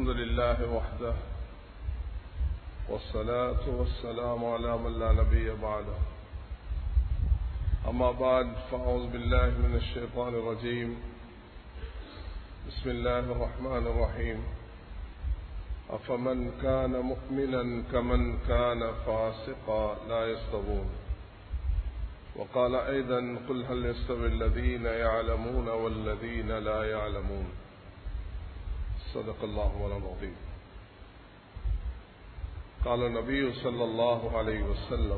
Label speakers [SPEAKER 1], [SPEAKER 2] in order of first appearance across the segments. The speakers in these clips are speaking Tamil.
[SPEAKER 1] الحمد لله وحده والصلاة والسلام على من لا نبي بعده أما بعد فأعوذ بالله من الشيطان الرجيم بسم الله الرحمن الرحيم أفمن كان مؤمنا كمن كان فاسقا لا يستوون وقال أيضا قل هل يستوي الذين يعلمون والذين لا يعلمون صدق الله العظيم قال النبي صلى الله عليه وسلم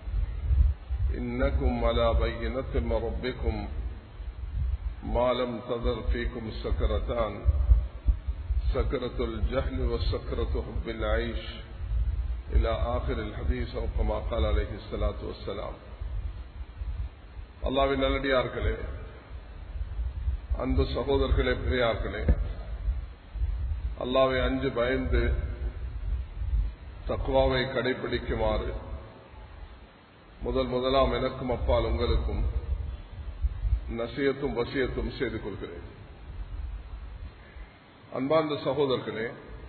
[SPEAKER 1] إنكم على بينة من ربكم ما لم تذر فيكم سكرتان سكرة الجهل وسكرة حب العيش إلى آخر الحديث أو كما قال عليه الصلاة والسلام அல்லாவின் நல்லடியார்களே அன்பு சகோதரர்களே பெரியார்களே அல்லாவை அஞ்சு பயந்து தக்குவாவை கடைபிடிக்குமாறு முதல் முதலாம் எனக்கும் அப்பால் உங்களுக்கும் நசியத்தும் வசியத்தும் செய்து கொள்கிறேன் அன்பார்ந்த சகோதரர்களே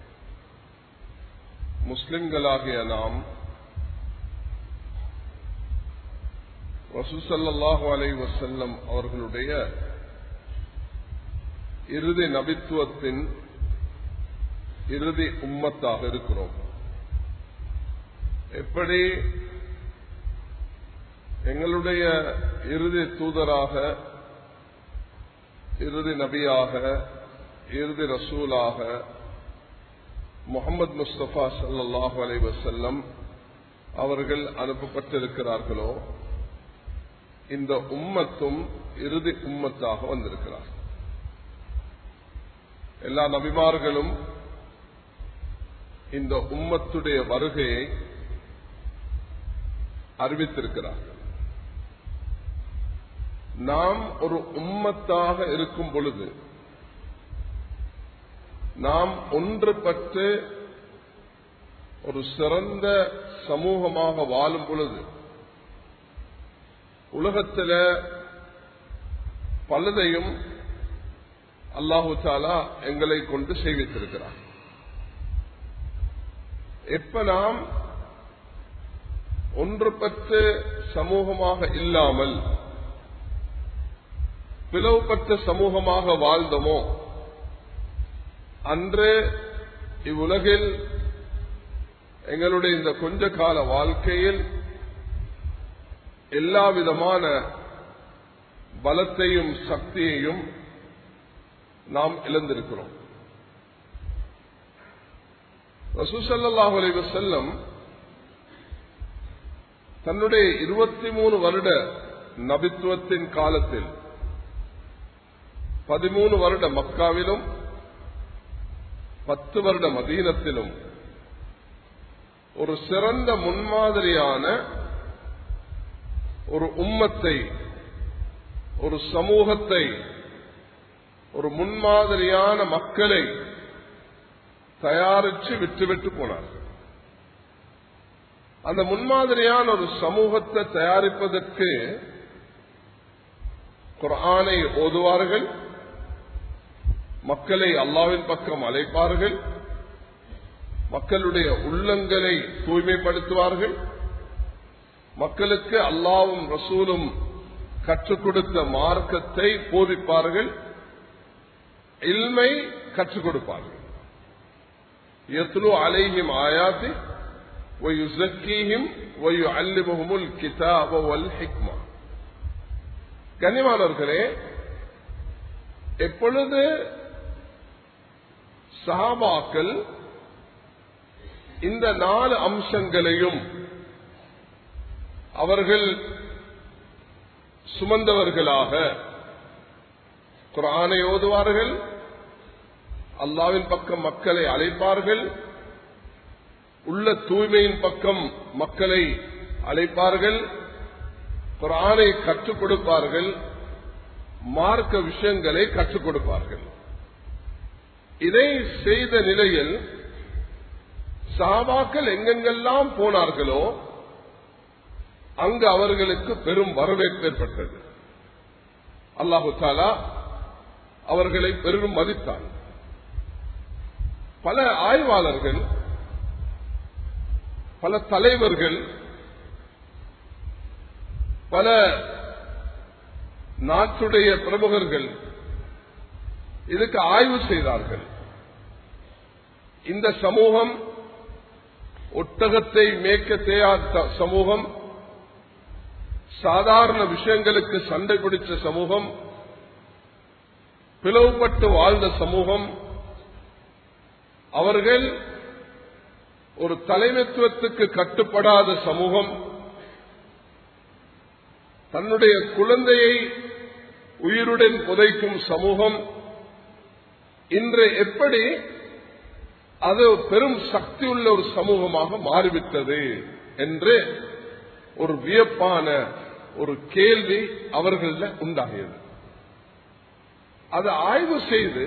[SPEAKER 1] முஸ்லிம்களாகிய நாம் ரசூசல்லாஹு அலை வசல்லம் அவர்களுடைய இறுதி நபித்துவத்தின் இறுதி உம்மத்தாக இருக்கிறோம் எப்படி எங்களுடைய இறுதி தூதராக இறுதி நபியாக இறுதி ரசூலாக முகமது முஸ்தபா சல்லாஹு அலை வசல்லம் அவர்கள் அனுப்பப்பட்டிருக்கிறார்களோ இந்த உம்மத்தும் இறுதி உம்மத்தாக வந்திருக்கிறார் எல்லா நபிமார்களும் இந்த உம்மத்துடைய வருகையை அறிவித்திருக்கிறார் நாம் ஒரு உம்மத்தாக இருக்கும் பொழுது நாம் ஒன்றுபட்டு ஒரு சிறந்த சமூகமாக வாழும் பொழுது உலகத்தில் பலதையும் அல்லாஹு தாலா எங்களை கொண்டு செய்வித்திருக்கிறார் எப்ப நாம் ஒன்றுபட்டு சமூகமாக இல்லாமல் பிளவுபட்ட சமூகமாக வாழ்ந்தோமோ அன்று இவ்வுலகில் எங்களுடைய இந்த கொஞ்ச கால வாழ்க்கையில் எல்லா விதமான பலத்தையும் சக்தியையும் நாம் இழந்திருக்கிறோம் ரசூசல்லாஹ் அலைவ செல்லம் தன்னுடைய இருபத்தி மூணு வருட நபித்துவத்தின் காலத்தில் பதிமூணு வருட மக்காவிலும் பத்து வருட மதீனத்திலும் ஒரு சிறந்த முன்மாதிரியான ஒரு உம்மத்தை ஒரு சமூகத்தை ஒரு முன்மாதிரியான மக்களை தயாரித்து விட்டுவிட்டு போனார்கள் அந்த முன்மாதிரியான ஒரு சமூகத்தை தயாரிப்பதற்கு குரானை ஓதுவார்கள் மக்களை அல்லாவின் பக்கம் அழைப்பார்கள் மக்களுடைய உள்ளங்களை தூய்மைப்படுத்துவார்கள் மக்களுக்கு அல்லாவும் ரசூலும் கற்றுக் கொடுத்த மார்க்கத்தை போதிப்பார்கள் இல்மை கற்றுக் கொடுப்பார்கள் எத்லு அலைஹிம் ஆயாத்தி ويزكيهم ويعلمهم الكتاب والحكمة கனிமானவர்களே எப்பொழுது சஹாபாக்கள் இந்த நாலு அம்சங்களையும் அவர்கள் சுமந்தவர்களாக குரானை ஓதுவார்கள் அல்லாவின் பக்கம் மக்களை அழைப்பார்கள் உள்ள தூய்மையின் பக்கம் மக்களை அழைப்பார்கள் குரானை கற்றுக் கொடுப்பார்கள் மார்க்க விஷயங்களை கற்றுக் கொடுப்பார்கள் இதை செய்த நிலையில் சாபாக்கள் எங்கெங்கெல்லாம் போனார்களோ அங்கு அவர்களுக்கு பெரும் வரவேற்பு ஏற்பட்டது அல்லாஹு தாலா அவர்களை பெரும் மதித்தான் பல ஆய்வாளர்கள் பல தலைவர்கள் பல நாட்டுடைய பிரமுகர்கள் இதுக்கு ஆய்வு செய்தார்கள் இந்த சமூகம் ஒட்டகத்தை மேய்க்க தேயாத சமூகம் சாதாரண விஷயங்களுக்கு சண்டை பிடிச்ச சமூகம் பிளவுபட்டு வாழ்ந்த சமூகம் அவர்கள் ஒரு தலைமைத்துவத்துக்கு கட்டுப்படாத சமூகம் தன்னுடைய குழந்தையை உயிருடன் புதைக்கும் சமூகம் இன்று எப்படி அது பெரும் சக்தி உள்ள ஒரு சமூகமாக மாறிவிட்டது என்று ஒரு வியப்பான ஒரு கேள்வி அவர்கள உண்டாகியது அதை ஆய்வு செய்து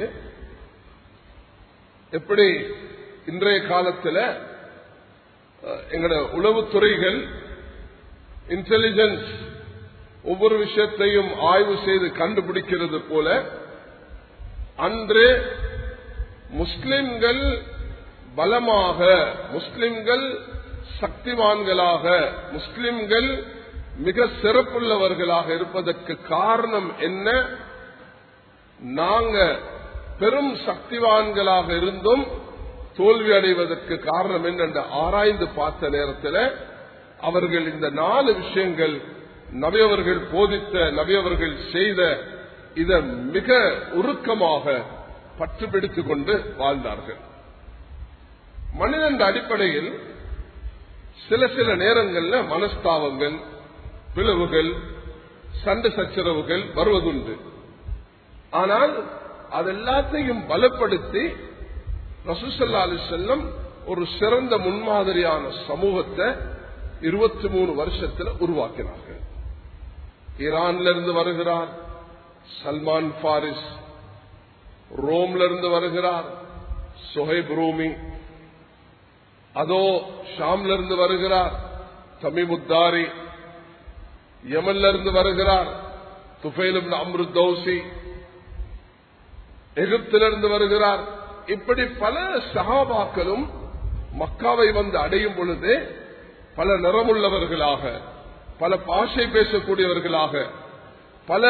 [SPEAKER 1] எப்படி இன்றைய காலத்தில் எங்களோட உளவுத்துறைகள் இன்டெலிஜென்ஸ் ஒவ்வொரு விஷயத்தையும் ஆய்வு செய்து கண்டுபிடிக்கிறது போல அன்று முஸ்லிம்கள் பலமாக முஸ்லிம்கள் சக்திவான்களாக முஸ்லிம்கள் மிக சிறப்புள்ளவர்களாக இருப்பதற்கு காரணம் என்ன நாங்க பெரும் சக்திவான்களாக இருந்தும் தோல்வி அடைவதற்கு காரணம் என்ன ஆராய்ந்து பார்த்த நேரத்தில் அவர்கள் இந்த நாலு விஷயங்கள் நபியவர்கள் போதித்த நபியவர்கள் செய்த இத மிக உருக்கமாக பற்று பிடித்துக் கொண்டு வாழ்ந்தார்கள் மனிதன் அடிப்படையில் சில சில நேரங்களில் மனஸ்தாபங்கள் பிளவுகள் சண்டை சச்சரவுகள் வருவதுண்டு ஆனால் அதெல்லாத்தையும் பலப்படுத்தி ரசூசல்லா அலி செல்லம் ஒரு சிறந்த முன்மாதிரியான சமூகத்தை இருபத்தி மூணு வருஷத்தில் உருவாக்கினார்கள் ஈரான்ல இருந்து வருகிறார் சல்மான் பாரிஸ் ரோம்ல இருந்து வருகிறார் சுஹைப் ரூமி அதோ ஷாம்ல இருந்து வருகிறார் தமிமுத்தாரி யமன்ல இருந்து வருகிறார் துஃபைல் அம்ருத் தௌசி எகிப்திலிருந்து வருகிறார் இப்படி பல சகாபாக்களும் மக்காவை வந்து அடையும் பொழுது பல நிறமுள்ளவர்களாக பல பாஷை பேசக்கூடியவர்களாக பல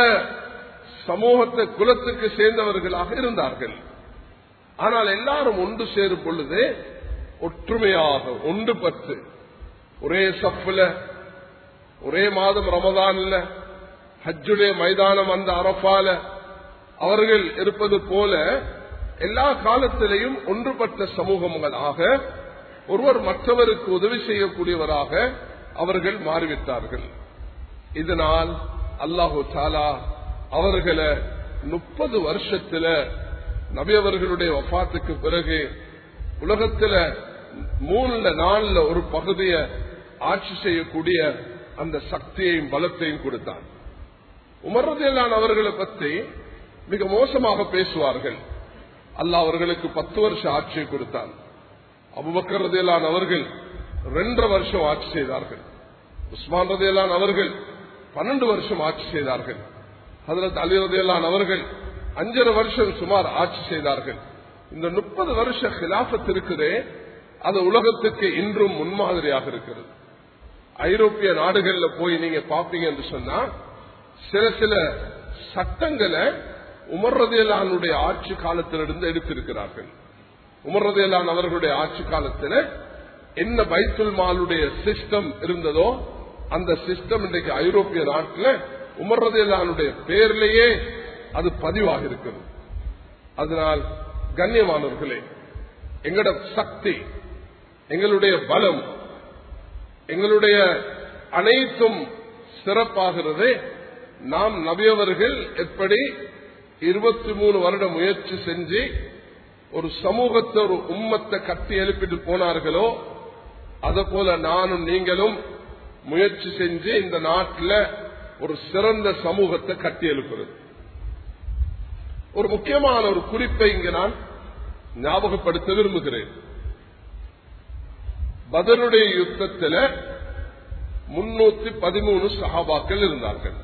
[SPEAKER 1] சமூகத்தை குலத்துக்கு சேர்ந்தவர்களாக இருந்தார்கள் ஆனால் எல்லாரும் ஒன்று சேரும் பொழுது ஒற்றுமையாக ஒன்றுபட்டு ஒரே சப்புல ஒரே மாதம் ரமதான்ல ஹஜ்ஜுடைய மைதானம் அந்த அரப்பால அவர்கள் இருப்பது போல எல்லா காலத்திலையும் ஒன்றுபட்ட சமூகங்களாக ஒருவர் மற்றவருக்கு உதவி செய்யக்கூடியவராக அவர்கள் மாறிவிட்டார்கள் இதனால் அல்லாஹு தாலா அவர்களை முப்பது வருஷத்துல நபி அவர்களுடைய வஃத்துக்கு பிறகு உலகத்துல மூணுல நாலுல ஒரு பகுதியை ஆட்சி செய்யக்கூடிய அந்த சக்தியையும் பலத்தையும் கொடுத்தான் உமர்றதையெல்லாம் அவர்களை பற்றி மிக மோசமாக பேசுவார்கள் அல்லாஹ் அவர்களுக்கு பத்து வருஷம் ஆட்சியை கொடுத்தான் அபுபக்கர் ரதையெல்லாம் அவர்கள் ரெண்டரை வருஷம் ஆட்சி செய்தார்கள் உஸ்மான் ரதையெல்லாம் அவர்கள் பன்னெண்டு வருஷம் ஆட்சி செய்தார்கள் ஹதரத் அலி ரதையெல்லாம் அவர்கள் அஞ்சரை வருஷம் சுமார் ஆட்சி செய்தார்கள் இந்த முப்பது வருஷ கிலாபத் இருக்குதே அது உலகத்துக்கு இன்றும் முன்மாதிரியாக இருக்கிறது ஐரோப்பிய நாடுகள்ல போய் நீங்க பாப்பீங்க என்று சொன்னா சில சில சட்டங்களை உமர்றதையிலானுடைய ஆட்சி காலத்திலிருந்து எடுத்திருக்கிறார்கள் உமர்றதையிலான் அவர்களுடைய ஆட்சி காலத்தில் என்ன பைத்துல் மாலுடைய சிஸ்டம் இருந்ததோ அந்த சிஸ்டம் இன்றைக்கு ஐரோப்பிய நாட்டில் உமர்றதையிலானுடைய பேர்லேயே அது பதிவாக இருக்கிறது அதனால் கண்ணியமானவர்களே எங்களோட சக்தி எங்களுடைய பலம் எங்களுடைய அனைத்தும் சிறப்பாகிறது நாம் நபியவர்கள் எப்படி இருபத்தி மூணு வருடம் முயற்சி செஞ்சு ஒரு சமூகத்தை ஒரு உம்மத்தை கட்டி எழுப்பிட்டு போனார்களோ அதை போல நானும் நீங்களும் முயற்சி செஞ்சு இந்த நாட்டில் ஒரு சிறந்த சமூகத்தை கட்டி எழுப்புறது ஒரு முக்கியமான ஒரு குறிப்பை இங்கு நான் ஞாபகப்படுத்த விரும்புகிறேன் பதருடைய யுத்தத்தில் முன்னூத்தி பதிமூணு சகாபாக்கள் இருந்தார்கள்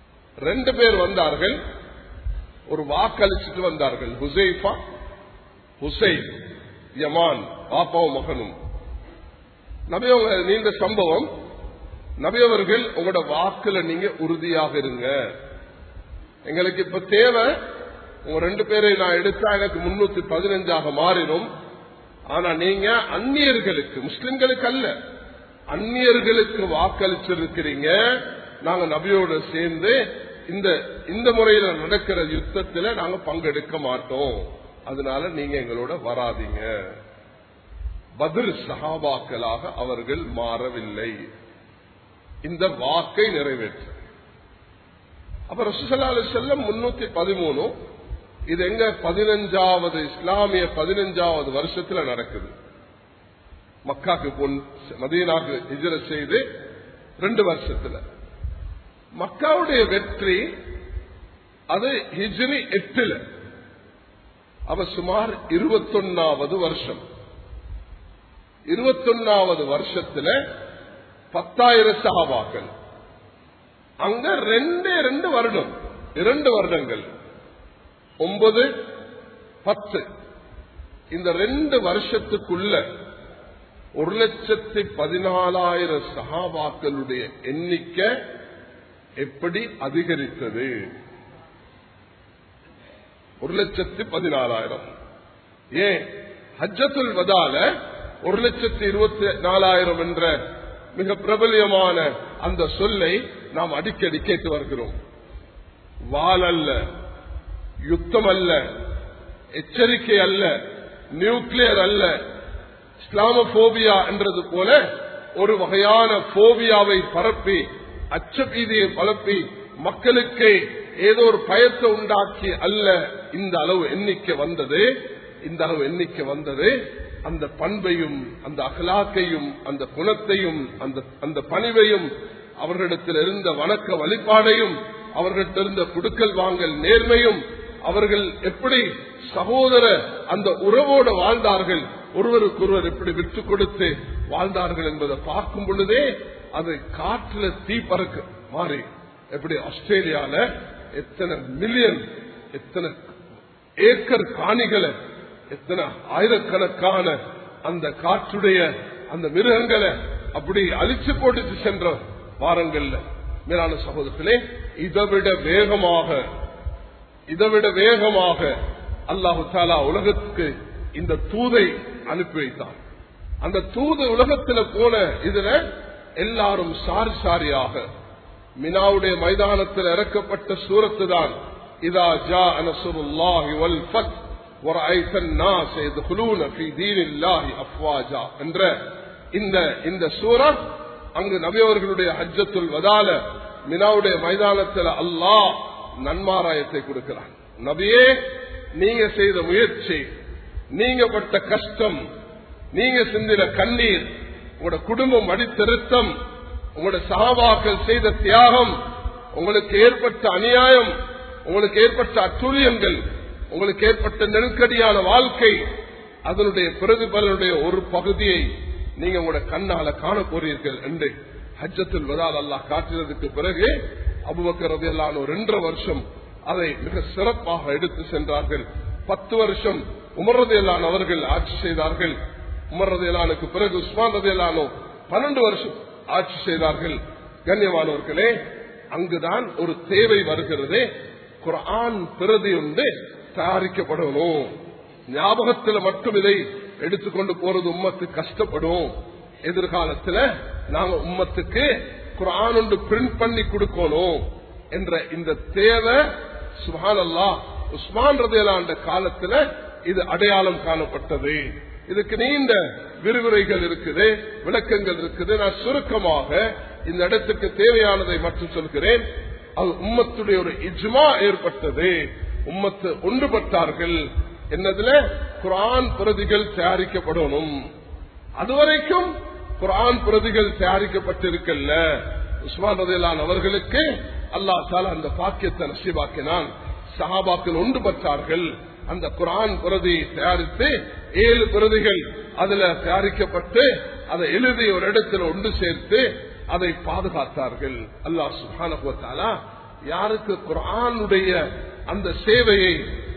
[SPEAKER 1] ரெண்டு பேர் வந்தார்கள் ஒரு வாக்களிச்சுட்டு வந்தார்கள் ஹுசைஃபா ஹுசைன் யமான் பாப்பாவும் மகனும் நபியவங்க நீண்ட சம்பவம் நபியவர்கள் உங்களோட வாக்குல நீங்க உறுதியாக இருங்க எங்களுக்கு இப்ப தேவை உங்க ரெண்டு பேரை நான் எடுத்தா எனக்கு முன்னூத்தி பதினஞ்சாக மாறிடும் ஆனா நீங்க அந்நியர்களுக்கு முஸ்லிம்களுக்கு அல்ல அந்நியர்களுக்கு வாக்களிச்சிருக்கிறீங்க நாங்க நபியோடு சேர்ந்து இந்த இந்த முறையில நடக்கிற யுத்தத்துல நாங்க பங்கெடுக்க மாட்டோம் அதனால நீங்க எங்களோட வராதீங்க பதில் சகாபாக்களாக அவர்கள் மாறவில்லை இந்த வாக்கை நிறைவேற்ற அப்ப ரசூசல்லா செல்லம் முன்னூத்தி பதிமூணு இது எங்க பதினஞ்சாவது இஸ்லாமிய பதினஞ்சாவது வருஷத்துல நடக்குது மக்காக்கு பொன் மதீனாக்கு ஹிஜர செய்து ரெண்டு வருஷத்துல மக்காவுடைய வெற்றி அது ஹிஜ்ரி எட்டுல அவ சுமார் இருபத்தொன்னாவது வருஷம் இருபத்தொன்னாவது வருஷத்துல பத்தாயிரம் சகாபாக்கள் அங்க ரெண்டே ரெண்டு வருடம் இரண்டு வருடங்கள் ஒன்பது பத்து இந்த ரெண்டு வருஷத்துக்குள்ள ஒரு லட்சத்தி பதினாலாயிரம் சகாபாக்களுடைய எண்ணிக்கை எப்படி அதிகரித்தது ஒரு லட்சத்தி பதினாலாயிரம் ஏன் ஹஜ்ஜத்துல் வதால ஒரு லட்சத்தி இருபத்தி நாலாயிரம் என்ற மிக பிரபலியமான அந்த சொல்லை நாம் அடிக்கடி கேட்டு வருகிறோம் வால் அல்ல யுத்தம் அல்ல எச்சரிக்கை அல்ல நியூக்ளியர் அல்ல இஸ்லாமோபியா என்றது போல ஒரு வகையான போபியாவை பரப்பி அச்சபீதியை பரப்பி மக்களுக்கு ஏதோ ஒரு பயத்தை உண்டாக்கி அல்ல இந்த அளவு எண்ணிக்கை வந்தது இந்த அளவு எண்ணிக்கை வந்தது அந்த பண்பையும் அந்த அகலாக்கையும் அந்த குணத்தையும் அந்த அந்த பணிவையும் அவர்களிடத்தில் இருந்த வணக்க வழிபாடையும் அவர்களிடத்தில் இருந்த குடுக்கல் வாங்கல் நேர்மையும் அவர்கள் எப்படி சகோதர அந்த உறவோடு வாழ்ந்தார்கள் ஒருவருக்கொருவர் எப்படி விட்டு கொடுத்து வாழ்ந்தார்கள் என்பதை பார்க்கும் பொழுதே அது காற்றுல தீ பறக்க மாறி எப்படி ஆஸ்திரேலியால எத்தனை மில்லியன் எத்தனை ஏக்கர் காணிகளை எத்தனை ஆயிரக்கணக்கான அந்த காற்றுடைய அந்த மிருகங்களை அப்படி அழிச்சு போட்டுட்டு சென்ற வாரங்கள்ல மேலான சகோதரத்திலே இதைவிட வேகமாக இதைவிட வேகமாக அல்லாஹு தாலா உலகத்துக்கு இந்த தூதை அனுப்பி வைத்தான் அந்த தூது உலகத்துல போன இதுல எல்லாரும் சாரி சாரியாக மினாவுடைய மைதானத்தில் இறக்கப்பட்ட சூரத்து தான் இதா ஜா அனசுருல்லாஹி வல் ஃபத் ورأيت الناس يدخلون في دين الله أفواجا என்ற இந்த இந்த சூரத் அங்கு நபியவர்களுடைய ஹஜ்ஜத்துல் வதால மினாவுடைய மைதானத்தில் அல்லாஹ் நன்மாராயத்தை கொடுக்கிறான் நபியே நீங்க செய்த முயற்சி நீங்க பட்ட கஷ்டம் நீங்க சிந்தின கண்ணீர் உங்களோட குடும்பம் அடித்திருத்தம் உங்களோட சகாபாக்கள் செய்த தியாகம் உங்களுக்கு ஏற்பட்ட அநியாயம் உங்களுக்கு ஏற்பட்ட அத்துழியங்கள் உங்களுக்கு ஏற்பட்ட நெருக்கடியான வாழ்க்கை அதனுடைய பிரதிபலனுடைய ஒரு பகுதியை நீங்க உங்களோட கண்ணால காண போறீர்கள் என்று ஹஜ்ஜத்தில் வதால் அல்லாஹ் காட்டினதுக்கு பிறகு அபுபக்கரது எல்லாம் ஒரு ரெண்டரை வருஷம் அதை மிக சிறப்பாக எடுத்து சென்றார்கள் பத்து வருஷம் உமரது எல்லாம் அவர்கள் ஆட்சி செய்தார்கள் உமரது எல்லானுக்கு பிறகு உஸ்மான் ரது எல்லானோ பன்னெண்டு வருஷம் ஆட்சி செய்தார்கள் கண்ணியமானவர்களே அங்குதான் ஒரு தேவை வருகிறது குரான் பிரதி உண்டு தயாரிக்கப்படணும் ஞாபகத்தில் மட்டும் இதை எடுத்துக்கொண்டு போறது உம்மத்து கஷ்டப்படும் எதிர்காலத்துல நாங்க உம்மத்துக்கு குரான் ஒன்று பிரிண்ட் பண்ணி கொடுக்கணும் என்ற இந்த தேவை சுபான் அல்லா உஸ்மான் ரதையிலாண்ட காலத்துல இது அடையாளம் காணப்பட்டது இதுக்கு நீண்ட விரிவுரைகள் இருக்குது விளக்கங்கள் இருக்குது நான் சுருக்கமாக இந்த இடத்துக்கு தேவையானதை மட்டும் சொல்கிறேன் அது உம்மத்துடைய ஒரு இஜ்மா ஏற்பட்டது உம்மத்து ஒன்றுபட்டார்கள் என்னதுல குரான் பிரதிகள் தயாரிக்கப்படணும் அதுவரைக்கும் குரான் பிரதிகள் தயாரிக்கப்பட்டிருக்கல்ல உஸ்மான் ரதையிலான் அவர்களுக்கு அல்லா தாலா அந்த பாக்கியத்தை நசிவாக்கினான் சஹாபாக்கள் ஒன்றுபட்டார்கள் அந்த குரான் பிரதி தயாரித்து ஏழு பிரதிகள் அதுல தயாரிக்கப்பட்டு அதை எழுதி ஒரு இடத்துல ஒன்று சேர்த்து அதை பாதுகாத்தார்கள் அல்லாஹ் சுபானா யாருக்கு குரானுடைய அந்த சேவையை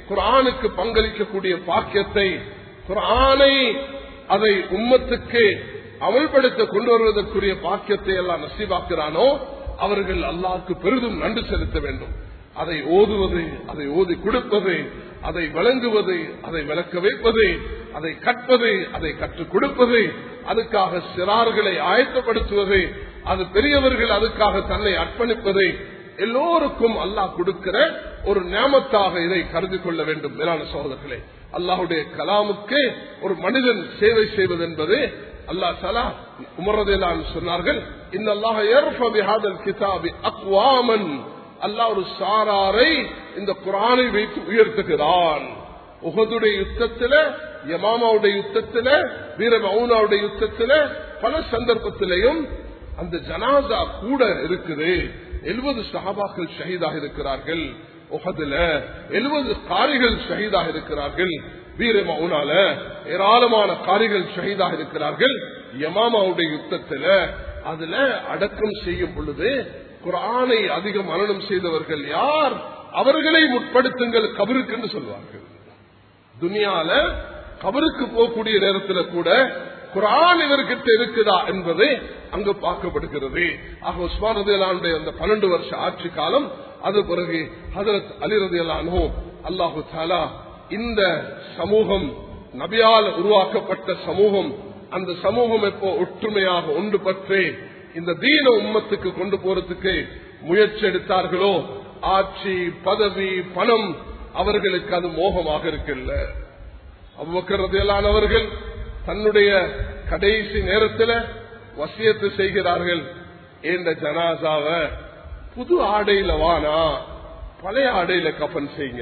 [SPEAKER 1] குரானுக்கு பங்களிக்கக்கூடிய பாக்கியத்தை குரானை அதை உம்மத்துக்கு அமல்படுத்த கொண்டு வருவதற்குரிய பாக்கியத்தை எல்லாம் நசீபாக்குறானோ அவர்கள் அல்லாஹ்க்கு பெரிதும் நன்றி செலுத்த வேண்டும் அதை ஓதுவது அதை ஓதி கொடுப்பது அதை வழங்குவது அதை விளக்க வைப்பது அதை கற்பது அதை கற்றுக் கொடுப்பது அதுக்காக சிறார்களை ஆயத்தப்படுத்துவது அது பெரியவர்கள் அதுக்காக தன்னை அர்ப்பணிப்பது எல்லோருக்கும் அல்லாஹ் கொடுக்கிற ஒரு நியமத்தாக இதை கருதி கொள்ள வேண்டும் மேலான சகோதரர்களே அல்லாஹுடைய கலாமுக்கு ஒரு மனிதன் சேவை செய்வது என்பது அல்லாஹ் சலா உமரதேலான் சொன்னார்கள் இந்த அல்லாஹ் கிதாபி அக்வாமன் அல்லாஹ் ஒரு சாராரை இந்த குரானை வைத்து உயர்த்துகிறான் உகதுடைய யுத்தத்தில யமாமாவுடைய யுத்தத்தில வீர மவுனாவுடைய யுத்தத்தில பல சந்தர்ப்பத்திலையும் அந்த ஜனாதா கூட இருக்குது எழுபது சஹாபாக்கள் ஷஹீதாக இருக்கிறார்கள் உகதுல எழுபது காரிகள் ஷஹீதாக இருக்கிறார்கள் வீர மவுனால ஏராளமான காரிகள் ஷஹீதாக இருக்கிறார்கள் யமாமாவுடைய யுத்தத்தில அதுல அடக்கம் செய்யும் பொழுது குரானை அதிக மரணம் செய்தவர்கள் யார் அவர்களை முற்படுத்துங்கள் கபருக்கு என்று சொல்வார்கள் துனியால கபருக்கு போகக்கூடிய நேரத்தில் கூட குரான் இவர்கிட்ட இருக்குதா என்பது அங்கு பார்க்கப்படுகிறது ஆக உஸ்மான் ரதியலானுடைய அந்த பன்னெண்டு வருஷ ஆட்சி காலம் அது பிறகு ஹதரத் அலி ரதியலானோ அல்லாஹு தாலா இந்த சமூகம் நபியால் உருவாக்கப்பட்ட சமூகம் அந்த சமூகம் எப்போ ஒற்றுமையாக ஒன்று பற்றி இந்த தீன உம்மத்துக்கு கொண்டு போறதுக்கு முயற்சி எடுத்தார்களோ ஆட்சி பதவி பணம் அவர்களுக்கு அது மோகமாக இருக்குல்ல அவ்வக்கரதையிலானவர்கள் தன்னுடைய கடைசி நேரத்தில் வசியத்து செய்கிறார்கள் இந்த ஜனாசாவ புது ஆடையில வானா பழைய ஆடையில கப்பன் செய்யுங்க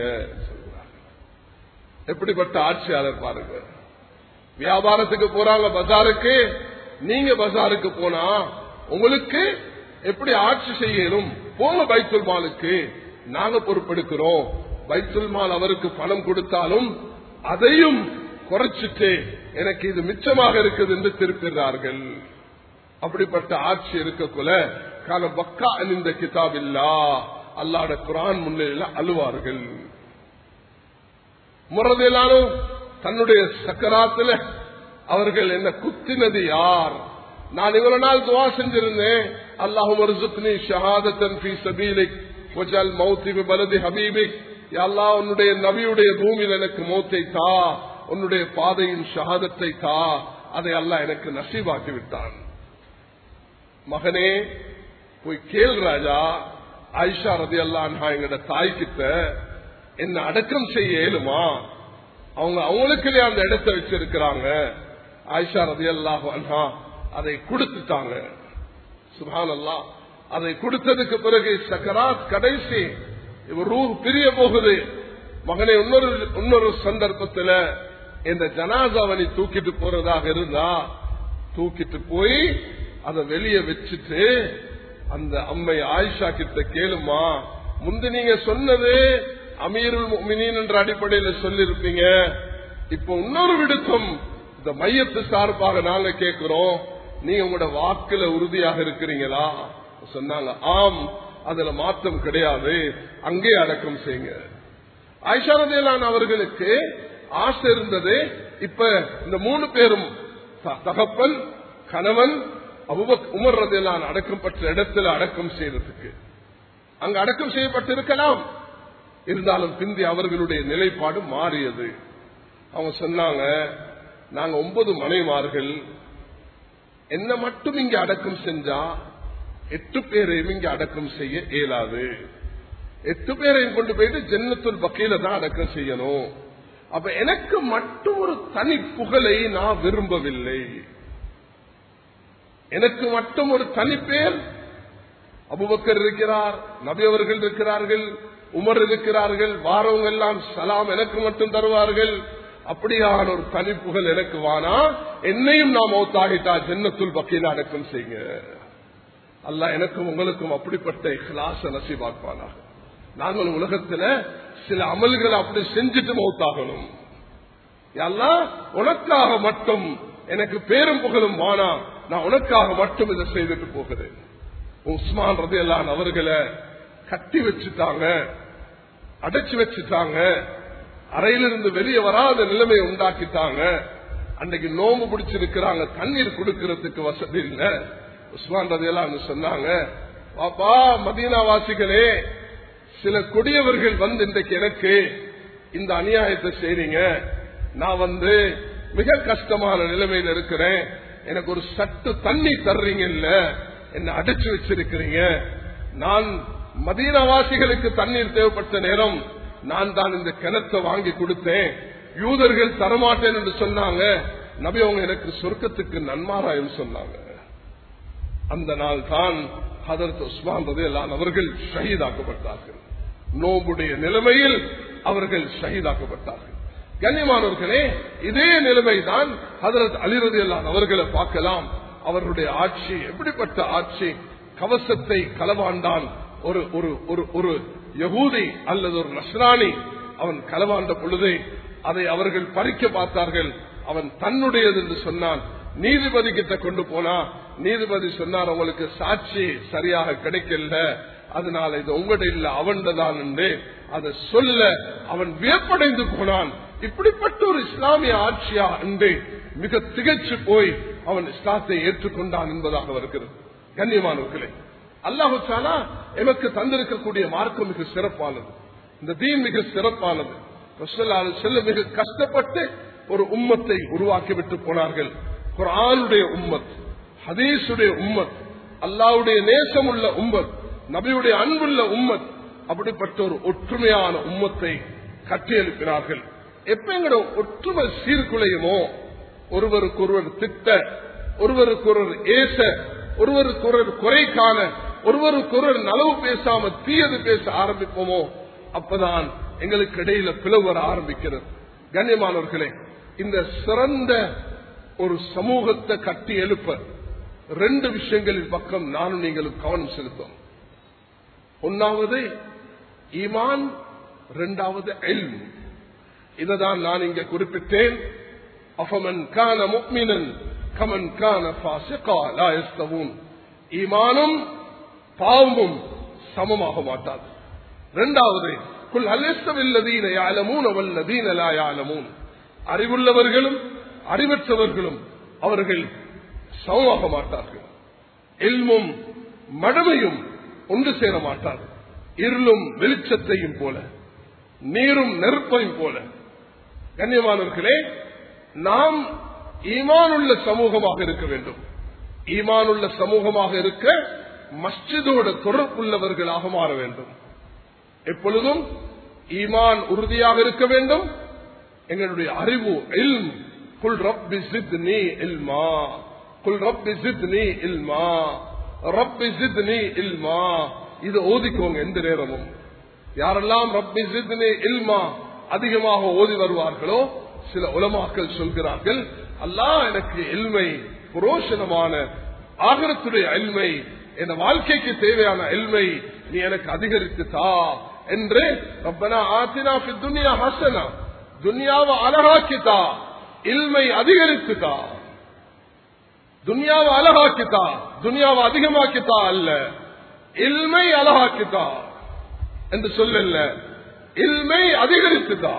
[SPEAKER 1] எப்படிப்பட்ட ஆட்சியாளர் பாருங்க வியாபாரத்துக்கு போறாங்க பஜாருக்கு நீங்க பஜாருக்கு போனா உங்களுக்கு எப்படி ஆட்சி செய்யணும் போங்க பைத்துல் மாலுக்கு நாங்க பொறுப்பெடுக்கிறோம் பைத்துல் மால் அவருக்கு பணம் கொடுத்தாலும் அதையும் குறைச்சிட்டு எனக்கு இது மிச்சமாக இருக்குது என்று திருப்பிடுறார்கள் அப்படிப்பட்ட ஆட்சி இருக்கக்குள்ள கால பக்கா இந்த கிதாப் இல்லா அல்லாட குரான் முன்னிலையில் அழுவார்கள் முறதிலானும் தன்னுடைய சக்கராத்துல அவர்கள் என்ன குத்தினது யார் நான் இவ்வளவு நாள் துவா செஞ்சிருந்தேன் அல்லாஹும் ஒரு ஷஹாதத்தன் ஃபி சபீலிக் வஜல் மௌத்தி பலதி ஹபீபிக் அல்லா உன்னுடைய நபியுடைய பூமியில் எனக்கு மௌத்தை தா உன்னுடைய பாதையின் ஷஹாதத்தை தா அதை அல்லா எனக்கு நசீவாக்கி விட்டான் மகனே போய் கேள் ராஜா ஆயிஷா ரதி அல்லா எங்கட தாய் கிட்ட என்ன அடக்கம் செய்ய இயலுமா அவங்க அவங்களுக்குள்ளே அந்த இடத்தை வச்சிருக்கிறாங்க ஆயிஷா ரதி அல்லாஹ் அதை கொடுத்துட்டாங்க சுபான் அல்லா அதை கொடுத்ததுக்கு பிறகு சக்கராத் கடைசி ரூ பிரிய போகுது மகனை இன்னொரு இன்னொரு சந்தர்ப்பத்துல இந்த ஜனாசாவணி தூக்கிட்டு போறதாக இருந்தா தூக்கிட்டு போய் அதை வெளியே வச்சுட்டு அந்த அம்மை ஆயிஷா கிட்ட கேளுமா முந்தி நீங்க சொன்னது அமீருல் மினின் என்ற அடிப்படையில சொல்லிருப்பீங்க இப்போ இன்னொரு விடுத்தம் இந்த மையத்து சார்பாக நாங்க கேட்கிறோம் நீங்க உங்களோட வாக்குல உறுதியாக இருக்கிறீங்களா சொன்னாங்க ஆம் அதுல மாற்றம் கிடையாது அங்கே அடக்கம் செய்யுங்க ஐஷாரதேலான் அவர்களுக்கு ஆசை இருந்தது இப்ப இந்த மூணு பேரும் தகப்பன் கணவன் அபுபக் உமர் ரதேலான் அடக்கம் பெற்ற இடத்துல அடக்கம் செய்யறதுக்கு அங்க அடக்கம் செய்யப்பட்டிருக்கலாம் இருந்தாலும் பிந்தி அவர்களுடைய நிலைப்பாடு மாறியது அவங்க சொன்னாங்க நாங்க ஒன்பது மனைமார்கள் என்ன மட்டும் இங்க அடக்கம் செஞ்சா எட்டு பேரையும் இங்க அடக்கம் செய்ய இயலாது எட்டு பேரையும் கொண்டு போயிட்டு ஜென்னத்துல் பக்கையில தான் அடக்கம் செய்யணும் அப்ப எனக்கு மட்டும் ஒரு தனி புகழை நான் விரும்பவில்லை எனக்கு மட்டும் ஒரு தனி பேர் அபுபக்கர் இருக்கிறார் நபி அவர்கள் இருக்கிறார்கள் உமர் இருக்கிறார்கள் வாரவங்க எல்லாம் சலாம் எனக்கு மட்டும் தருவார்கள் அப்படியான ஒரு தனிப்புகள் எனக்கு வானா என்னையும் நாம் மௌத்தாகிட்டா ஜென்னத்துல் பக்கையில அடக்கம் செய்யுங்க அல்ல எனக்கும் உங்களுக்கும் அப்படிப்பட்ட இஹ்லாச நசீபாக்குவானாக நாங்கள் உலகத்துல சில அமல்களை அப்படி செஞ்சுட்டு மௌத்தாகணும் எல்லாம் உனக்காக மட்டும் எனக்கு பேரும் புகழும் வானா நான் உனக்காக மட்டும் இதை செய்துட்டு போகிறேன் உஸ்மான் ரதி எல்லாம் அவர்களை கட்டி வச்சுட்டாங்க அடைச்சு வச்சுட்டாங்க அறையிலிருந்து வெளியே வராத நிலைமையை உண்டாக்கிட்டாங்க அன்னைக்கு நோம்பு பிடிச்சிருக்கிறாங்க தண்ணீர் கொடுக்கறதுக்கு வசதி இல்ல உஸ்மான் ரதையெல்லாம் சொன்னாங்க பாப்பா மதீனா வாசிகளே சில கொடியவர்கள் வந்து இன்றைக்கு எனக்கு இந்த அநியாயத்தை செய்றீங்க நான் வந்து மிக கஷ்டமான நிலைமையில இருக்கிறேன் எனக்கு ஒரு சட்டு தண்ணி தர்றீங்க இல்ல என்ன அடைச்சு வச்சிருக்கிறீங்க நான் மதீனவாசிகளுக்கு தண்ணீர் தேவைப்பட்ட நேரம் நான் தான் இந்த கிணத்தை வாங்கி கொடுத்தேன் யூதர்கள் தரமாட்டேன் என்று சொன்னாங்க நபி அவங்க எனக்கு சொர்க்கத்துக்கு நன்மாராயம் சொன்னாங்க அந்த நாள் தான் ஹதரத் உஸ்மான் ரதையெல்லாம் அவர்கள் ஷஹீதாக்கப்பட்டார்கள் நோம்புடைய நிலைமையில் அவர்கள் ஷஹீதாக்கப்பட்டார்கள் கண்ணியமானவர்களே இதே நிலைமைதான் ஹதரத் அலிரதி எல்லாம் அவர்களை பார்க்கலாம் அவர்களுடைய ஆட்சி எப்படிப்பட்ட ஆட்சி கவசத்தை களவாண்டான் ஒரு ஒரு ஒரு ஒரு யகூதி அல்லது ஒரு நஸ்ரானி அவன் களவாண்ட பொழுது அதை அவர்கள் பறிக்க பார்த்தார்கள் அவன் தன்னுடையது என்று சொன்னான் நீதிபதி கிட்ட கொண்டு போனா நீதிபதி சொன்னார் உங்களுக்கு சாட்சி சரியாக கிடைக்கல அதனால இது உங்கள்ட இல்ல அவன்தான் என்று அதை சொல்ல அவன் வியப்படைந்து போனான் இப்படிப்பட்ட ஒரு இஸ்லாமிய ஆட்சியா என்று மிக திகச்சு போய் அவன் இஸ்லாத்தை ஏற்றுக்கொண்டான் என்பதாக வருகிறது கண்ணியமானவர்களே அல்லாஹு சாலா எமக்கு தந்திருக்கக்கூடிய மார்க்கம் மிக சிறப்பானது இந்த தீன் மிக சிறப்பானது செல்ல மிக கஷ்டப்பட்டு ஒரு உம்மத்தை உருவாக்கி விட்டு போனார்கள் குரானுடைய உம்மத் ஹதீஸுடைய உம்மத் அல்லாவுடைய நேசம் உள்ள உம்மத் நபியுடைய அன்புள்ள உம்மத் அப்படிப்பட்ட ஒரு ஒற்றுமையான உம்மத்தை கட்டியெழுப்பினார்கள் எப்ப எங்களோட ஒற்றுமை சீர்குலையுமோ ஒருவருக்கு ஒருவர் திட்ட ஒருவருக்கு ஒருவர் ஏச ஒருவருக்கு ஒருவர் குறை காண ஒருவருக்கு ஒருவர் நலவு பேசாம தீயது பேச ஆரம்பிப்போமோ அப்பதான் எங்களுக்கு இடையில பிளவு வர ஆரம்பிக்கிறது கண்ணியமானவர்களே இந்த சிறந்த ஒரு சமூகத்தை கட்டி எழுப்ப ரெண்டு விஷயங்களின் பக்கம் நானும் நீங்களும் கவனம் செலுத்தும் ஒன்னாவது ஈமான் இரண்டாவது எல்ம் இததான் நான் இங்க குறிப்பிட்டேன் அஃபமன் கான முக்மினன் கமன் கான ஃபாசிகா லா யஸ்தவூன் ஈமானும் பாவமும் சமமாக மாட்டாது இரண்டாவது குல் அலஸ்தவில்லதீன யாலமூன் அவல்லதீன லா யாலமூன் அறிவுள்ளவர்களும் அறிவற்றவர்களும் அவர்கள் சமமாக மாட்டார்கள் எல்மும் மடமையும் ஒன்று சேர மாட்டார்கள் இருளும் வெளிச்சத்தையும் போல நீரும் நெருப்பையும் போல கண்ணியமானவர்களே நாம் ஈமானுள்ள சமூகமாக இருக்க வேண்டும் ஈமானுள்ள சமூகமாக இருக்க மஸ்ஜிதோட தொடர்புள்ளவர்களாக மாற வேண்டும் எப்பொழுதும் ஈமான் உறுதியாக இருக்க வேண்டும் எங்களுடைய அறிவு இல்ம் குல் ரப்பி ஜித்னி இல்மா குல் ரப்பி ஜித்னி இல்மா ரப்பி ஜித்னி இல்மா இது ஓதிக்கோங்க எந்த நேரமும் யாரெல்லாம் ரப்பி ஜித்னி இல்மா அதிகமாக ஓதி வருவார்களோ சில உலமாக்கள் சொல்கிறார்கள் அல்லாஹ் எனக்கு எல்மை புரோஷனமான ஆகரத்துடைய எல்மை என் வாழ்க்கைக்கு தேவையான எல்மை நீ எனக்கு அதிகரித்து தா என்று ரப்பனா ஆத்தினா துனியா ஹசனா துனியாவை அழகாக்கித்தா இல்மை அதிகரித்துதா துனியாவை அழகாக்கித்தா துனியாவை அதிகமாக்கித்தா அல்ல இல்மை அழகாக்கித்தா என்று சொல்லல இல்மை அதிகரித்துதா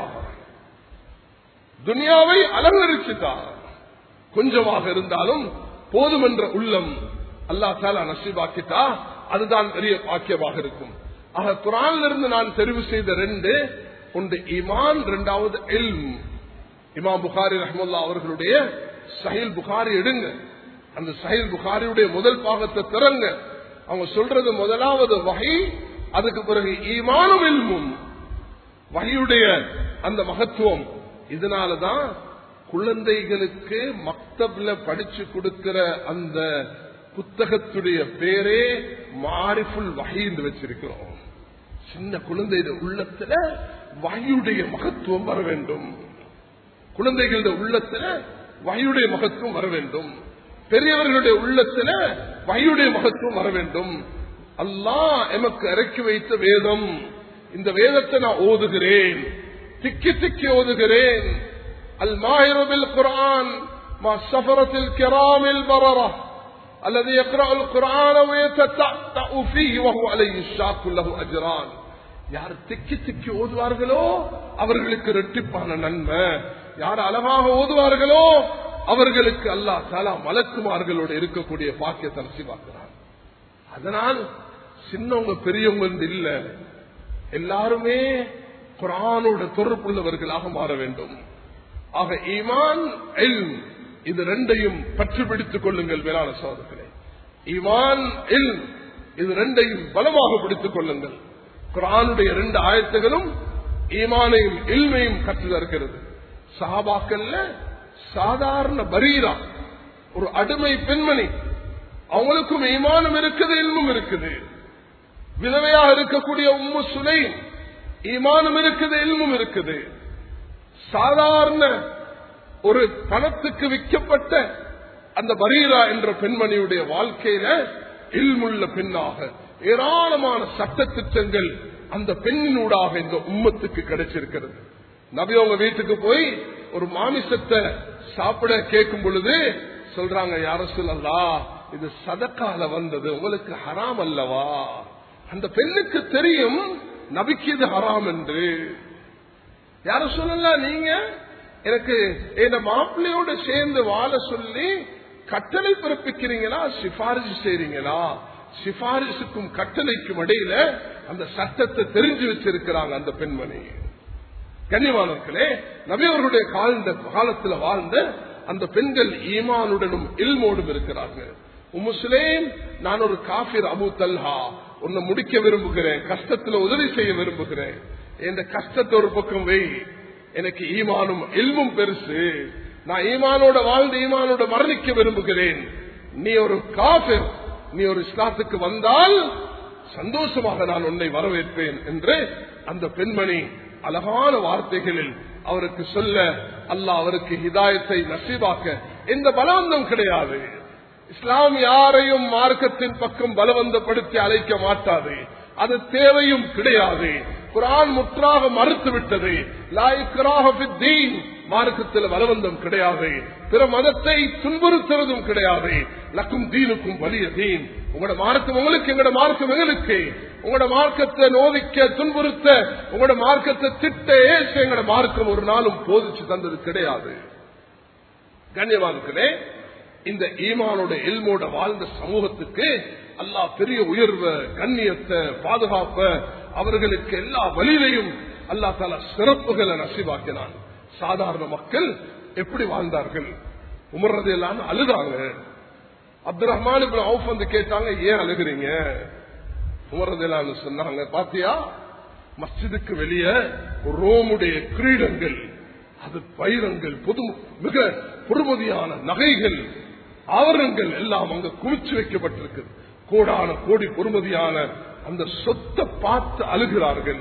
[SPEAKER 1] துனியாவை அலங்கரிச்சுதா கொஞ்சமாக இருந்தாலும் போதும் என்ற உள்ளம் அல்லா தாலா நசீபாக்கிட்டா அதுதான் பெரிய பாக்கியமாக இருக்கும் ஆக குரான்ல இருந்து நான் தெரிவு செய்த ரெண்டு ஒன்று ஈமான் இரண்டாவது எல்ம் இமாம் புகாரி ரஹமுல்லா அவர்களுடைய சஹில் புகாரி எடுங்க அந்த சஹில் புகாரியுடைய முதல் பாகத்தை திறங்க அவங்க சொல்றது முதலாவது வகை அதுக்கு பிறகு ஈமானும் எல்மும் வகையுடைய அந்த மகத்துவம் இதனாலதான் குழந்தைகளுக்கு மக்தப்ல படிச்சு கொடுக்கிற அந்த புத்தகத்துடைய பேரே மாரிஃபுல் வகைந்து வச்சிருக்கிறோம் சின்ன குழந்தை உள்ளத்துல வகையுடைய மகத்துவம் வர வேண்டும் குழந்தைகளுடைய உள்ளத்துல வகையுடைய மகத்துவம் வர வேண்டும் பெரியவர்களுடைய உள்ளத்துல வகையுடைய மகத்துவம் வர வேண்டும் அல்லாஹ் எமக்கு இறக்கி வைத்த வேதம் இந்த வேதத்தை நான் ஓதுகிறேன் திக்கி திக்கி ஓதுகிறேன் அல் மாஹிரபில் குரான் மா சஃபரத்தில் கிராமில் பரரா الذي يقرأ القرآن ويتتأتأ فيه وهو عليه الشاق له أجران யார் திக்கி திக்கி ஓதுவார்களோ அவர்களுக்கு ரெட்டிப்பான நன்மை யார் அழகாக ஓதுவார்களோ அவர்களுக்கு அல்லாஹ் தாலா மலக்குமார்களோடு இருக்கக்கூடிய பாக்கியத்தை நசிவாக்குறார் அதனால் சின்னவங்க பெரியவங்க என்று இல்ல எல்லாருமே குரானோட தொடர்புள்ளவர்களாக மாற வேண்டும் ஆக ஈமான் இல்ம் இது ரெண்டையும் பற்று பிடித்துக் கொள்ளுங்கள் வேளாண் சோதர்களே ஈமான் இல்ம் இது ரெண்டையும் பலமாக பிடித்துக் கொள்ளுங்கள் குரானுடைய ரெண்டு ஆயத்துகளும் ஈமானையும் இல்மையும் கற்று தருகிறது சஹாபாக்கல்ல சாதாரண பரீரா ஒரு அடிமை பெண்மணி அவங்களுக்கும் ஈமானம் இருக்குது இல்மும் இருக்குது விதவையாக இருக்கக்கூடிய உம்மு சுலை ஈமானம் இருக்குது இல்மும் இருக்குது சாதாரண ஒரு பணத்துக்கு விற்கப்பட்ட அந்த பரீரா என்ற பெண்மணியுடைய வாழ்க்கையில இல்முள்ள பெண்ணாக ஏராளமான சட்ட திட்டங்கள் அந்த பெண்ணினூடாக இந்த உம்மத்துக்கு கிடைச்சிருக்கிறது நபி அவங்க வீட்டுக்கு போய் ஒரு மாமிசத்தை சாப்பிட கேட்கும் பொழுது சொல்றாங்க யார சொல்லலா இது சதக்கால வந்தது உங்களுக்கு ஹராம் அல்லவா அந்த பெண்ணுக்கு தெரியும் நபிக்கு இது ஹராம் என்று யார சொல்லலாம் நீங்க எனக்கு என் மாப்பிள்ளையோட சேர்ந்து வாழ சொல்லி கட்டளை பிறப்பிக்கிறீங்களா சிபாரிசு செய்றீங்களா சிபாரிசுக்கும் கட்டளைக்கும் இடையில அந்த சட்டத்தை தெரிஞ்சு வச்சிருக்கிறாங்க அந்த பெண்மணி கண்ணியமானவர்களே நபியவர்களுடைய கால காலத்தில் வாழ்ந்த அந்த பெண்கள் ஈமானுடனும் இல்மோடும் இருக்கிறார்கள் முஸ்லேம் நான் ஒரு காபிர் அபு தல்ஹா உன்னை முடிக்க விரும்புகிறேன் கஷ்டத்துல உதவி செய்ய விரும்புகிறேன் இந்த கஷ்டத்தை ஒரு பக்கம் வை எனக்கு ஈமானும் இல்மும் பெருசு நான் ஈமானோட வாழ்ந்து ஈமானோட மரணிக்க விரும்புகிறேன் நீ ஒரு காபிர் நீ ஒரு இஸ்லாத்துக்கு வந்தால் சந்தோஷமாக நான் உன்னை வரவேற்பேன் என்று அந்த பெண்மணி அழகான வார்த்தைகளில் அவருக்கு சொல்ல அல்லாஹ் அவருக்கு ஹிதாயத்தை நசீபாக்க எந்த பலவந்தம் கிடையாது இஸ்லாம் யாரையும் மார்க்கத்தின் பக்கம் பலவந்தப்படுத்தி அழைக்க மாட்டாது அது தேவையும் கிடையாது குரான் முற்றாக மறுத்து விட்டது மார்க்கத்தில் பலவந்தம் கிடையாது பிற மதத்தை துன்புறுத்துவதும் கிடையாது லக்கும் தீனுக்கும் வலிய தீன் உங்களோட மார்க்கம் உங்களுக்கு எங்களோட மார்க்கம் எங்களுக்கு உங்களோட மார்க்கத்தை நோவிக்க துன்புறுத்த உங்களோட மார்க்கத்தை திட்ட ஏச எங்களோட மார்க்கம் ஒரு நாளும் போதிச்சு தந்தது கிடையாது கண்ணியவான்களே இந்த ஈமானோட எல்மோட வாழ்ந்த சமூகத்துக்கு அல்லாஹ் பெரிய உயர்வை கண்ணியத்தை பாதுகாப்ப அவர்களுக்கு எல்லா வழியிலையும் அல்லா தால சிறப்புகளை நசிவாக்கினான் சாதாரண மக்கள் எப்படி வாழ்ந்தார்கள் உமர்றது எல்லாம் அழுதாங்க அப்துல் ரஹ்மான் அவுஃப் வந்து கேட்டாங்க ஏன் அழுகிறீங்க உமர்றது எல்லாம் சொன்னாங்க பாத்தியா மஸ்ஜிதுக்கு வெளியே ரோமுடைய கிரீடங்கள் அது பயிரங்கள் பொது மிக பொறுமதியான நகைகள் ஆவரணங்கள் எல்லாம் அங்க குவிச்சு வைக்கப்பட்டிருக்கு கோடான கோடி பொறுமதியான அந்த சொத்தை பார்த்து அழுகிறார்கள்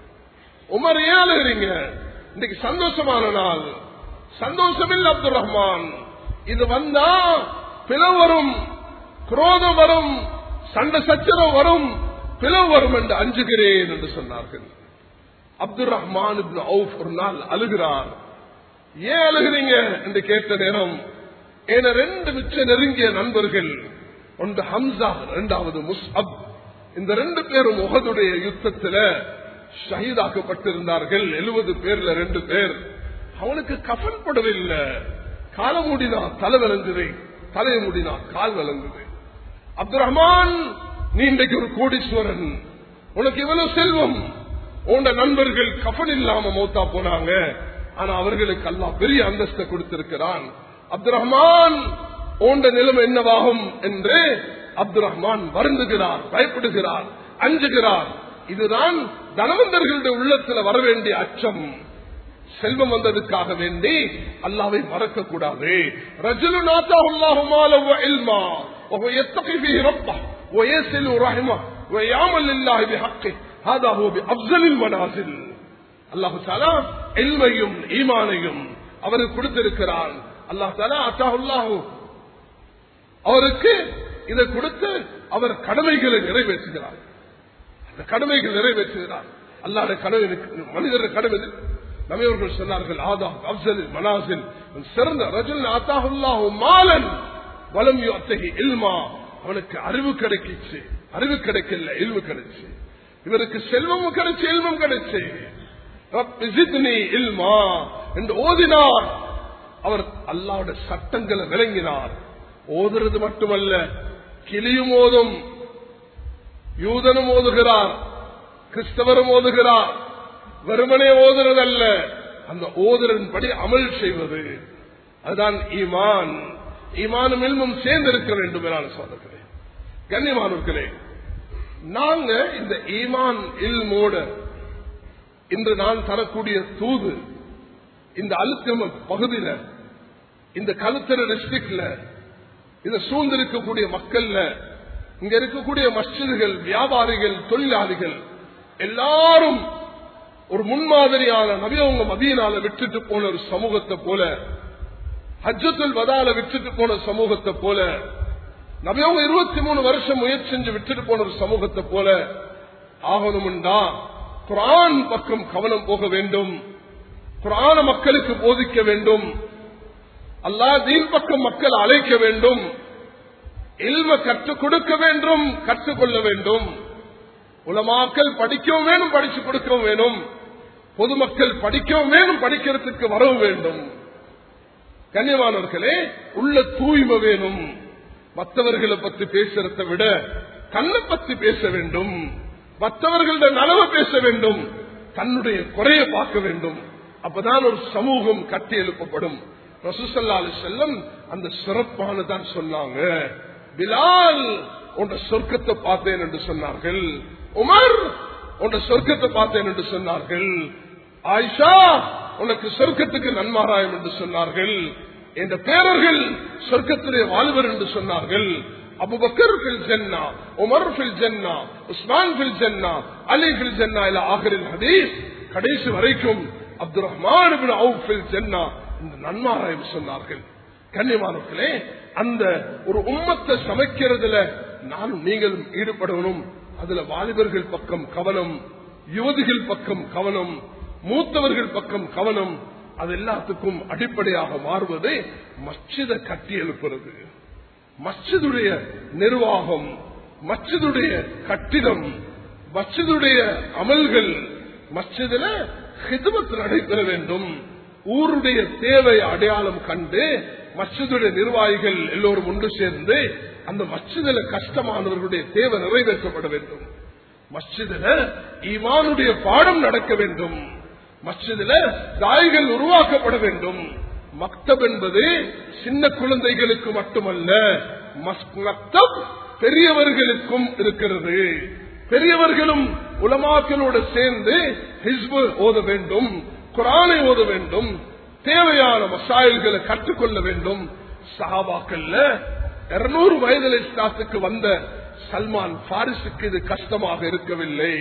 [SPEAKER 1] உமர் ஏன் அழுகிறீங்க இன்னைக்கு சந்தோஷமான நாள் சந்தோஷமில்லை அப்துல் ரஹ்மான் இது வந்தா பிளவு வரும் குரோதம் வரும் சண்டை சச்சரவு வரும் பிளவு வரும் என்று அஞ்சுகிறேன் என்று சொன்னார்கள் அப்துல் ரஹ்மான் ஒரு நாள் அழுகிறார் ஏன் அழுகிறீங்க என்று கேட்ட நேரம் என ரெண்டு மிச்ச நெருங்கிய நண்பர்கள் ஒன்று ஹம்சா இரண்டாவது முஸ்அப் இந்த ரெண்டு பேரும் உகதுடைய யுத்தத்துல ஷஹீதாக்கப்பட்டிருந்தார்கள் எழுபது பேர்ல ரெண்டு பேர் அவனுக்கு கஃன் படவில்லை கால மூடினா தலை விளங்குது தலையை மூடினா கால் விளங்குது அப்துல் ரஹ்மான் நீ இன்றைக்கு ஒரு கோடீஸ்வரன் உனக்கு இவ்வளவு செல்வம் உண்ட நண்பர்கள் கஃன் இல்லாம மௌத்தா போனாங்க ஆனா அவர்களுக்கு அல்லா பெரிய அந்தஸ்தை கொடுத்திருக்கிறான் அப்துல் ரஹ்மான் ஓண்ட நிலைமை என்னவாகும் என்று அப்துல் ரஹ்மான் வருந்துகிறார் பயப்படுகிறார் அஞ்சுகிறார் இதுதான் தனவந்தர்களுடைய உள்ளத்தில் வர வேண்டிய அச்சம் செல்வம் வந்ததுக்காக வேண்டி அல்லாவை மறக்க கூடாது ரஜுலு எல்மையும் ஈமானையும் அவருக்கு கொடுத்திருக்கிறான் அல்லாஹ் தாலா அத்தாஹுல்லாஹு அவருக்கு இதை கொடுத்து அவர் கடமைகளை நிறைவேற்றுகிறார் அந்த கடமைகள் நிறைவேற்றுகிறார் அல்லாத கடமை மனிதர கடமை நமையவர்கள் சொன்னார்கள் ஆதா அப்சல் மனாசில் சிறந்த ரஜுல் அத்தாஹுல்லாஹு மாலன் வலம் அத்தகி இல்மா அவனுக்கு அறிவு கிடைக்கிச்சு அறிவு கிடைக்கல இல்வு கிடைச்சு இவருக்கு செல்வமும் கிடைச்சு இல்மும் கிடைச்சு ரப்பி ஜித்னி இல்மா என்று ஓதினார் அவர் அல்லாவுடைய சட்டங்களை விளங்கினார் ஓதுறது மட்டுமல்ல கிளியும் ஓதும் யூதனும் ஓதுகிறார் கிறிஸ்தவரும் ஓதுகிறார் வெறுமனே ஓதுறதல்ல அந்த ஓதுறன்படி அமல் செய்வது அதுதான் ஈமான் ஈமானும் இல்மும் சேர்ந்து இருக்க வேண்டும் என சொல்லுகிறேன் கண்ணியமானவர்களே நாங்க இந்த ஈமான் இல்மோட இன்று நான் தரக்கூடிய தூது இந்த அழுத்தம் பகுதியில இந்த கழுத்தர டிஸ்ட்ரிக்ட்ல இந்த சூழ்ந்திருக்கக்கூடிய மக்கள்ல இங்க இருக்கக்கூடிய மஸ்ஜிதுகள் வியாபாரிகள் தொழிலாளிகள் எல்லாரும் ஒரு முன்மாதிரியான நபியவங்க மதியனால விட்டுட்டு போன ஒரு சமூகத்தை போல ஹஜ்ஜத்துல் வதால விட்டுட்டு போன சமூகத்தை போல நபியவங்க இருபத்தி மூணு வருஷம் முயற்சி செஞ்சு விட்டுட்டு போன ஒரு சமூகத்தை போல ஆகணும்டா குரான் பக்கம் கவனம் போக வேண்டும் குரான மக்களுக்கு போதிக்க வேண்டும் அல்லா தீன் பக்கம் மக்கள் அழைக்க வேண்டும் இல்ம கற்றுக் கொடுக்க வேண்டும் கற்றுக்கொள்ள வேண்டும் உலமாக்கள் படிக்கவும் வேணும் படிச்சு கொடுக்கவும் வேணும் பொதுமக்கள் படிக்கவும் வேணும் படிக்கிறதுக்கு வரவும் வேண்டும் கண்ணியமானவர்களே உள்ள தூய்மை வேணும் மற்றவர்களை பத்தி பேசுறத விட தன்னை பத்தி பேச வேண்டும் மற்றவர்களோட நலவை பேச வேண்டும் தன்னுடைய குறைய பார்க்க வேண்டும் அப்பதான் ஒரு சமூகம் கட்டி எழுப்பப்படும் ரசூசல்லா அலி செல்லம் அந்த சிறப்பானதான் சொன்னாங்க பிலால் உன்ற சொர்க்கத்தை பார்த்தேன் என்று சொன்னார்கள் உமர் உன்ற சொர்க்கத்தை பார்த்தேன் என்று சொன்னார்கள் ஆயிஷா உனக்கு சொர்க்கத்துக்கு நன்மாராயம் என்று சொன்னார்கள் என்ற பேரர்கள் சொர்க்கத்திலே வாழ்வர் என்று சொன்னார்கள் அபுபக்கர் ஃபில் ஜன்னா உமர் ஃபில் ஜன்னா உஸ்மான் ஃபில் ஜன்னா அலி ஃபில் ஜன்னா இல்ல ஆகரில் ஹதீஸ் கடைசி வரைக்கும் அப்துல் ரஹ்மான் ஃபில் ஜன்னா இந்த நன்மாராயம் சொன்னார்கள் கண்ணியமானவர்களே அந்த ஒரு உம்மத்தை சமைக்கிறதுல நானும் நீங்களும் ஈடுபடணும் அதுல வாலிபர்கள் பக்கம் கவனம் யுவதிகள் பக்கம் கவனம் மூத்தவர்கள் பக்கம் கவனம் அது எல்லாத்துக்கும் அடிப்படையாக மாறுவது மஸ்ஜித கட்டி எழுப்புறது மஸ்ஜிதுடைய நிர்வாகம் மஸ்ஜிதுடைய கட்டிடம் மஸ்ஜிதுடைய அமல்கள் மஸ்ஜிதுல ஹிதுமத் நடைபெற வேண்டும் ஊருடைய தேவை அடையாளம் கண்டு மஸ்ஜிதுடைய நிர்வாகிகள் எல்லோரும் ஒன்று சேர்ந்து அந்த மஸ்ஜிதில கஷ்டமானவர்களுடைய தேவை நிறைவேற்றப்பட வேண்டும் மஸ்ஜிதில ஈமானுடைய பாடம் நடக்க வேண்டும் மஸ்ஜிதில தாய்கள் உருவாக்கப்பட வேண்டும் மக்தப் என்பது சின்ன குழந்தைகளுக்கு மட்டுமல்ல மக்தப் பெரியவர்களுக்கும் இருக்கிறது பெரியவர்களும் உலமாக்களோடு சேர்ந்து ஹிஸ்பு ஓத வேண்டும் குரானை ஓத வேண்டும் தேவையான மசாயல்களை கற்றுக்கொள்ள வேண்டும் சஹாபாக்கள்ல இருநூறு வயதில் இஸ்லாத்துக்கு வந்த சல்மான் பாரிசுக்கு இது கஷ்டமாக இருக்கவில்லை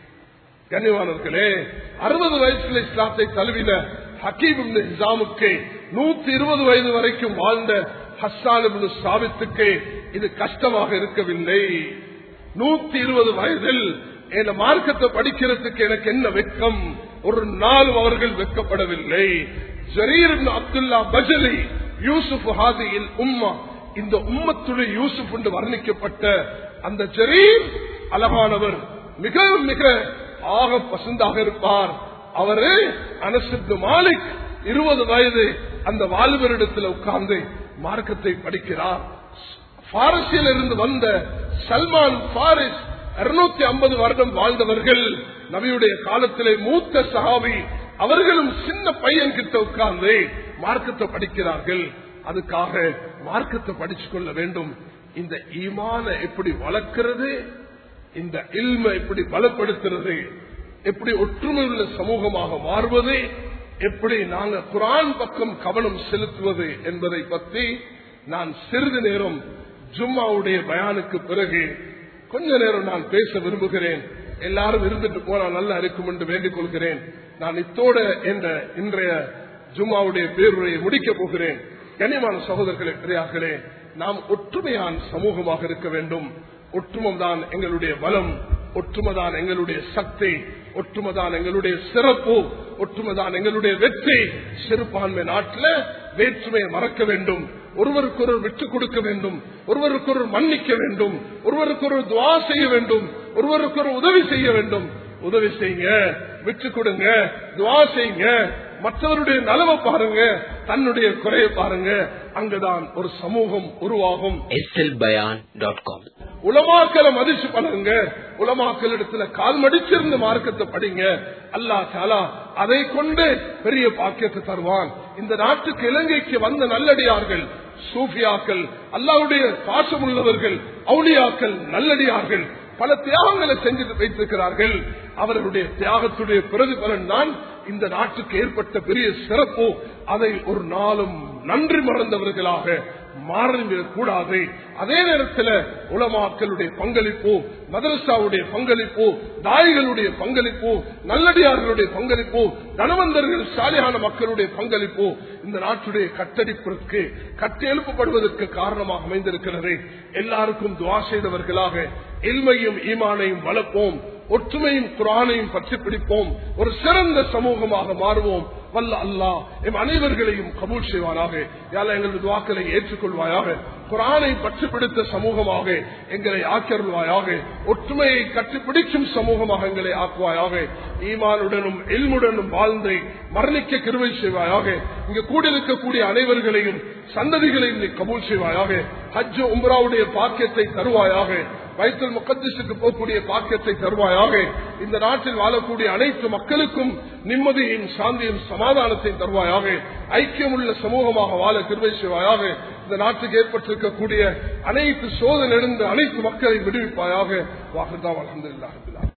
[SPEAKER 1] கனிவானர்களே அறுபது வயசுல இஸ்லாத்தை தழுவின ஹக்கீம் நிசாமுக்கு நூத்தி இருபது வயது வரைக்கும் வாழ்ந்த ஹஸ்ஸான் சாபித்துக்கு இது கஷ்டமாக இருக்கவில்லை நூத்தி இருபது வயதில் என் மார்க்கத்தை படிக்கிறதுக்கு எனக்கு என்ன வெக்கம் ஒரு நாளும் அவர்கள் வெக்கப்படவில்லை ஜரீர் அப்துல்லா பஜலி யூசுப் ஹாதியில் உம்மா இந்த உம்மத்துடைய யூசுப் என்று வர்ணிக்கப்பட்ட அந்த ஜரீர் அழகானவர் மிக மிக ஆக பசந்தாக இருப்பார் அவரு அனசித்து மாலிக் இருபது வயது அந்த வாலிபரிடத்தில் உட்கார்ந்து மார்க்கத்தை படிக்கிறார் பாரசியில் இருந்து வந்த சல்மான் பாரிஸ் இருநூத்தி ஐம்பது வருடம் வாழ்ந்தவர்கள் நபியுடைய காலத்திலே மூத்த சகாவி அவர்களும் சின்ன பையன் கிட்ட உட்கார்ந்து மார்க்கத்தை படிக்கிறார்கள் அதுக்காக மார்க்கத்தை படிச்சு கொள்ள வேண்டும் இந்த ஈமான எப்படி வளர்க்கிறது இந்த இல்ம எப்படி பலப்படுத்துறது எப்படி ஒற்றுமை உள்ள சமூகமாக மாறுவது எப்படி நாங்க குரான் பக்கம் கவனம் செலுத்துவது என்பதை பற்றி நான் சிறிது நேரம் ஜும்மாவுடைய பயானுக்கு பிறகு கொஞ்ச நேரம் நான் பேச விரும்புகிறேன் எல்லாரும் இருந்துட்டு போனா நல்லா இருக்கும் என்று வேண்டிக் கொள்கிறேன் நான் இத்தோட என்ற இன்றைய ஜும்மாவுடைய பேருரையை முடிக்கப் போகிறேன் கனிமான சகோதரர்களே பெரியார்களே நாம் ஒற்றுமையான சமூகமாக இருக்க வேண்டும் ஒற்றுமைதான் எங்களுடைய பலம் ஒற்றுமைதான் எங்களுடைய சக்தி ஒற்றுமைதான் எங்களுடைய சிறப்பு ஒற்றுமைதான் எங்களுடைய வெற்றி சிறுபான்மை நாட்டில் வேற்றுமையை மறக்க வேண்டும் ஒருவருக்கொருவர் விட்டுக் கொடுக்க வேண்டும் ஒருவருக்கொருவர் மன்னிக்க வேண்டும் ஒருவருக்கொருவர் துவா செய்ய வேண்டும் ஒருவருக்கு ஒரு உதவி செய்ய வேண்டும் உதவி செய்யுங்க விட்டு கொடுங்க துவா செய்யுங்க மற்றவருடைய நலவை பாருங்க தன்னுடைய குறைய பாருங்க அங்குதான் ஒரு சமூகம் உருவாகும்
[SPEAKER 2] slbayan.com
[SPEAKER 1] உலமாக்களை மதிச்சு பழகுங்க உலமாக்கள் இடத்துல கால் மடிச்சிருந்து மார்க்கத்தை படிங்க அல்லா தாலா அதை கொண்டு பெரிய பாக்கியத்தை தருவான் இந்த நாட்டுக்கு இலங்கைக்கு வந்த நல்லடியார்கள் சூஃபியாக்கள் அல்லாவுடைய பாசம் உள்ளவர்கள் அவுளியாக்கள் நல்லடியார்கள் பல தியாகங்களை செஞ்சு வைத்திருக்கிறார்கள் அவர்களுடைய தியாகத்துடைய பிரதிபலன் தான் இந்த நாட்டுக்கு ஏற்பட்ட பெரிய சிறப்பு அதை ஒரு நாளும் நன்றி மறந்தவர்களாக மாறிவிடக் கூடாது அதே நேரத்தில் உலமாக்களுடைய பங்களிப்பு மதரசாவுடைய பங்களிப்பு தாய்களுடைய பங்களிப்பு நல்லடியார்களுடைய பங்களிப்பு தனவந்தர்கள் சாலையான மக்களுடைய பங்களிப்பு இந்த நாட்டுடைய கட்டடிப்பிற்கு கட்டி எழுப்பப்படுவதற்கு காரணமாக அமைந்திருக்கிறது எல்லாருக்கும் துவா செய்தவர்களாக எல்மையும் ஈமானையும் வளர்ப்போம் ஒற்றுமையும் குரானையும் பற்றி பிடிப்போம் ஒரு சிறந்த சமூகமாக மாறுவோம் வல்ல அல்லா எம் அனைவர்களையும் கபூல் செய்வானாக யால எங்களது வாக்களை ஏற்றுக்கொள்வாயாக குரானை பற்றி பிடித்த சமூகமாக எங்களை ஆக்கியருள்வாயாக ஒற்றுமையை கட்டிப்பிடிக்கும் சமூகமாக எங்களை ஆக்குவாயாக ஈமானுடனும் எல்முடனும் வாழ்ந்து மரணிக்க கிருவை செய்வாயாக இங்கு கூடியிருக்கக்கூடிய அனைவர்களையும் சந்ததிகளையும் நீ கபூல் செய்வாயாக ஹஜ் உம்ராவுடைய பாக்கியத்தை தருவாயாக வைத்தல் முகத்திசுக்கு போகக்கூடிய பாக்கியத்தை தருவாயாக இந்த நாட்டில் வாழக்கூடிய அனைத்து மக்களுக்கும் நிம்மதியும் சாந்தியும் சமாதானத்தையும் தருவாயாக ஐக்கியமுள்ள சமூகமாக வாழ கிருவை செய்வாயாக இந்த நாட்டுக்கு ஏற்பட்டிருக்கக்கூடிய அனைத்து சோதனை அனைத்து மக்களை விடுவிப்பாயாக வாகர்தான் அலமதுல்லாஹ்